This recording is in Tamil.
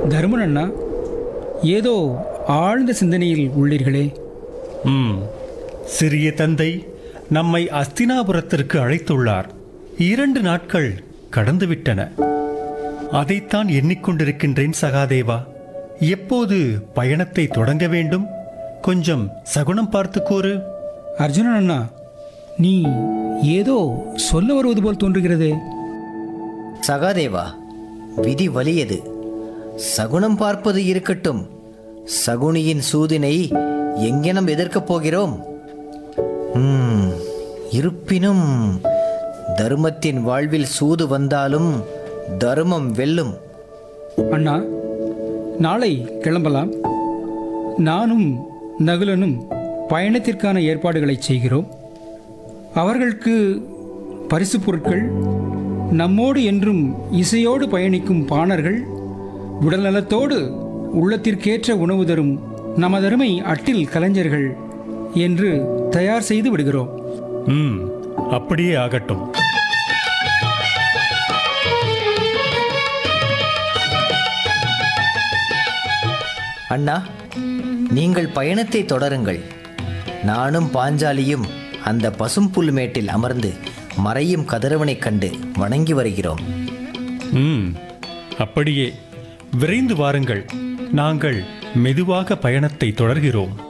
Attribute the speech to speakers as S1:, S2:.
S1: தருமன் அண்ணா ஏதோ ஆழ்ந்த சிந்தனையில் உள்ளீர்களே
S2: ம் சிறிய தந்தை நம்மை அஸ்தினாபுரத்திற்கு அழைத்துள்ளார் இரண்டு நாட்கள் கடந்துவிட்டன அதைத்தான் எண்ணிக்கொண்டிருக்கின்றேன் சகாதேவா எப்போது பயணத்தை தொடங்க வேண்டும் கொஞ்சம் சகுனம் பார்த்து கூறு
S1: அர்ஜுனன் அண்ணா நீ ஏதோ சொல்ல வருவது போல் தோன்றுகிறதே
S3: சகாதேவா விதி வலியது சகுனம் பார்ப்பது இருக்கட்டும் சகுனியின் சூதினை எங்கெனம் எதிர்க்கப் போகிறோம் ம், இருப்பினும் தர்மத்தின் வாழ்வில் சூது வந்தாலும் தர்மம் வெல்லும்
S1: அண்ணா நாளை கிளம்பலாம் நானும் நகுலனும் பயணத்திற்கான ஏற்பாடுகளை செய்கிறோம் அவர்களுக்கு பரிசுப் பொருட்கள் நம்மோடு என்றும் இசையோடு பயணிக்கும் பாணர்கள் உடல்நலத்தோடு உள்ளத்திற்கேற்ற உணவு தரும் நமதருமை அட்டில் கலைஞர்கள் என்று தயார் செய்து விடுகிறோம்
S2: ம் அப்படியே ஆகட்டும்
S3: அண்ணா நீங்கள் பயணத்தை தொடருங்கள் நானும் பாஞ்சாலியும் அந்த பசும்புல் மேட்டில் அமர்ந்து மறையும் கதிரவனைக் கண்டு வணங்கி வருகிறோம்
S2: ம் அப்படியே விரைந்து வாருங்கள் நாங்கள் மெதுவாக பயணத்தை தொடர்கிறோம்